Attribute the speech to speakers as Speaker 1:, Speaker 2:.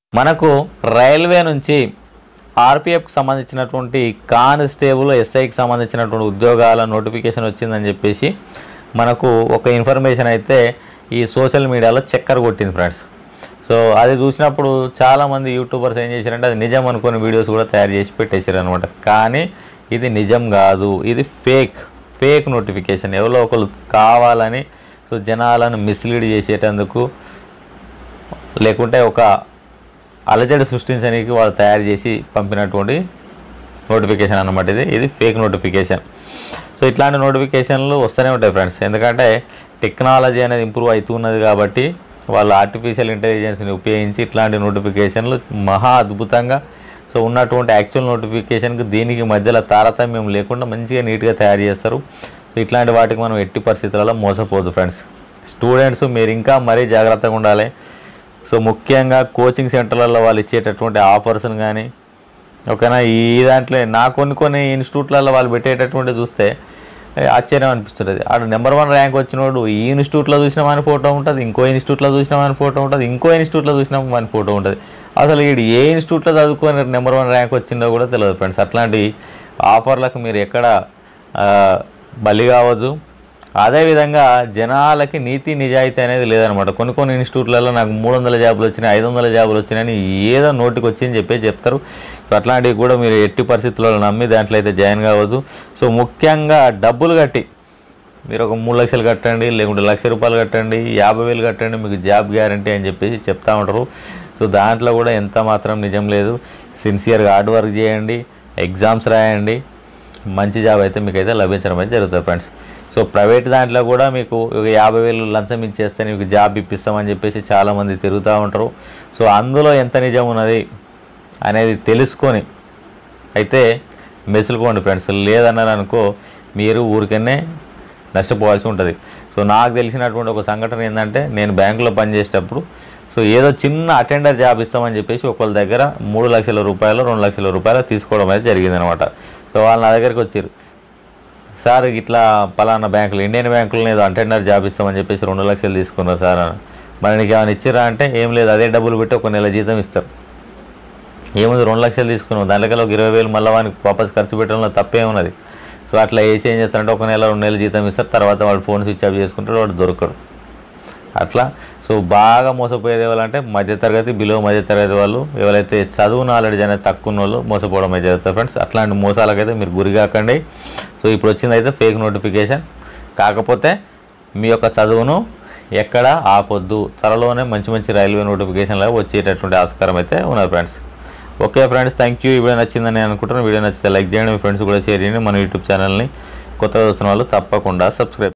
Speaker 1: మనకు రైల్వే నుంచి ఆర్పిఎఫ్కి సంబంధించినటువంటి కానిస్టేబుల్ ఎస్ఐకి సంబంధించినటువంటి ఉద్యోగాల నోటిఫికేషన్ వచ్చిందని చెప్పేసి మనకు ఒక ఇన్ఫర్మేషన్ అయితే ఈ సోషల్ మీడియాలో చక్కర కొట్టింది ఫ్రెండ్స్ సో అది చూసినప్పుడు చాలామంది యూట్యూబర్స్ ఏం చేశారంటే అది నిజం అనుకుని వీడియోస్ కూడా తయారు చేసి పెట్టేశారు అనమాట కానీ ఇది నిజం కాదు ఇది ఫేక్ ఫేక్ నోటిఫికేషన్ ఎవరో ఒకరు కావాలని సో జనాలను మిస్లీడ్ చేసేటందుకు లేకుంటే ఒక అలజడి సృష్టించడానికి వాళ్ళు తయారు చేసి పంపినటువంటి నోటిఫికేషన్ అన్నమాట ఇది ఇది ఫేక్ నోటిఫికేషన్ సో ఇట్లాంటి నోటిఫికేషన్లు వస్తూనే ఉంటాయి ఫ్రెండ్స్ ఎందుకంటే టెక్నాలజీ అనేది ఇంప్రూవ్ అవుతున్నది కాబట్టి వాళ్ళు ఆర్టిఫిషియల్ ఇంటెలిజెన్స్ని ఉపయోగించి ఇట్లాంటి నోటిఫికేషన్లు మహా అద్భుతంగా సో ఉన్నటువంటి యాక్చువల్ నోటిఫికేషన్కి దీనికి మధ్యలో తారతమ్యం లేకుండా మంచిగా నీట్గా తయారు చేస్తారు సో ఇట్లాంటి వాటికి మనం ఎట్టి పరిస్థితులలో మోసపోదు ఫ్రెండ్స్ స్టూడెంట్స్ మీరు ఇంకా మరీ జాగ్రత్తగా ఉండాలి సో ముఖ్యంగా కోచింగ్ సెంటర్లలో వాళ్ళు ఇచ్చేటటువంటి ఆఫర్స్ని కానీ ఓకేనా ఈ దాంట్లో నా కొన్ని కొన్ని ఇన్స్టిట్యూట్లలో వాళ్ళు పెట్టేటటువంటి చూస్తే ఏ, ఆశ్చర్యం అనిపిస్తుంది ఆడు నెంబర్ వన్ ర్యాంక్ వచ్చినోడు ఈ ఇన్స్టిట్యూట్లో చూసిన మన ఫోటో ఉంటుంది ఇంకో ఇన్స్టిట్యూట్లో చూసిన మన ఫోటో ఉంటుంది ఇంకో ఇన్స్టిట్యూట్లో చూసిన మన ఫోటో ఉంటుంది అసలు వీడు ఏ ఇన్స్టిట్యూట్లో చదువుకొని నెంబర్ వన్ ర్యాంక్ వచ్చిందో కూడా తెలియదు ఫ్రెండ్స్ అట్లాంటి ఆఫర్లకు మీరు ఎక్కడ ఆ, బలి కావద్దు అదేవిధంగా జనాలకి నీతి నిజాయితీ అనేది లేదనమాట కొన్ని కొన్ని ఇన్స్టిట్యూట్లలో నాకు మూడు వందల జాబులు వచ్చినాయి ఐదు వందల జాబులు వచ్చినాయని ఏదో నోటికి వచ్చింది చెప్పి చెప్తారు సో అట్లాంటివి కూడా మీరు ఎట్టి పరిస్థితుల్లో నమ్మి దాంట్లో అయితే జాయిన్ కావద్దు సో ముఖ్యంగా డబ్బులు కట్టి మీరు ఒక మూడు లక్షలు కట్టండి లేకుంటే లక్ష రూపాయలు కట్టండి యాభై వేలు కట్టండి మీకు జాబ్ గ్యారంటీ అని చెప్పేసి చెప్తా ఉంటారు సో దాంట్లో కూడా ఎంత మాత్రం నిజం లేదు సిన్సియర్గా హార్డ్ వర్క్ చేయండి ఎగ్జామ్స్ రాయండి మంచి జాబ్ అయితే మీకు అయితే లభించడం అయితే జరుగుతుంది ఫ్రెండ్స్ సో ప్రైవేట్ దాంట్లో కూడా మీకు ఒక యాభై వేలు లంచం ఇచ్చేస్తే మీకు జాబ్ ఇప్పిస్తామని చెప్పేసి చాలామంది తిరుగుతూ ఉంటారు సో అందులో ఎంత నిజం ఉన్నది అనేది తెలుసుకొని అయితే మెసులుకోండి ఫ్రెండ్స్ లేదన్నారు అనుకో మీరు ఊరికనే నష్టపోవాల్సి ఉంటుంది సో నాకు తెలిసినటువంటి ఒక సంఘటన ఏంటంటే నేను బ్యాంకులో పనిచేసేటప్పుడు సో ఏదో చిన్న అటెండర్ జాబ్ ఇస్తామని చెప్పేసి ఒకళ్ళ దగ్గర మూడు లక్షల రూపాయలు రెండు లక్షల రూపాయలు తీసుకోవడం అయితే జరిగిందనమాట సో వాళ్ళు నా దగ్గరికి వచ్చారు సార్ ఇట్లా పలానా బ్యాంకులు ఇండియన్ బ్యాంకులో ఏదో అటెండర్ జాబ్ ఇస్తామని చెప్పేసి రెండు లక్షలు తీసుకున్నారు సార్ అని మరి నీకు ఏమైనా ఇచ్చిరా అంటే ఏం లేదు అదే డబ్బులు పెట్టి ఒక నెల జీతం ఇస్తారు ఏముంది రెండు లక్షలు తీసుకున్నావు దాంట్లో ఒక ఇరవై వేలు మళ్ళీ వానికి వాపస్ ఖర్చు పెట్టడంలో తప్పే ఉన్నది సో అట్లా వేసి ఏం చేస్తారంటే ఒక నెల రెండు నెలలు జీతం ఇస్తారు తర్వాత వాడు ఫోన్ స్విచ్ ఆఫ్ చేసుకుంటాడు వాడు దొరకడు అట్లా సో బాగా మోసపోయేది ఎవరంటే మధ్యతరగతి బిలో మధ్యతరగతి వాళ్ళు ఎవరైతే చదువు నాలెడ్జ్ అనేది తక్కువ ఉన్న వాళ్ళు మోసపోవడం అయితే జరుగుతుంది ఫ్రెండ్స్ అట్లాంటి మోసాలకైతే మీరు గురి కాకండి సో ఇప్పుడు వచ్చింది అయితే ఫేక్ నోటిఫికేషన్ కాకపోతే మీ యొక్క చదువును ఎక్కడ ఆపొద్దు త్వరలోనే మంచి మంచి రైల్వే నోటిఫికేషన్లో వచ్చేటటువంటి ఆస్కారం అయితే ఉన్నది friends okay friends thank you ఈ వీడియో నచ్చిందని నేను అనుకుంటున్నాను వీడియో నచ్చితే లైక్ చేయండి మీ ఫ్రెండ్స్ కూడా షేర్ చేయండి మన యూట్యూబ్ ఛానల్ని కొత్తగా చూస్తున్న వాళ్ళు తప్పకుండా సబ్స్క్రైబ్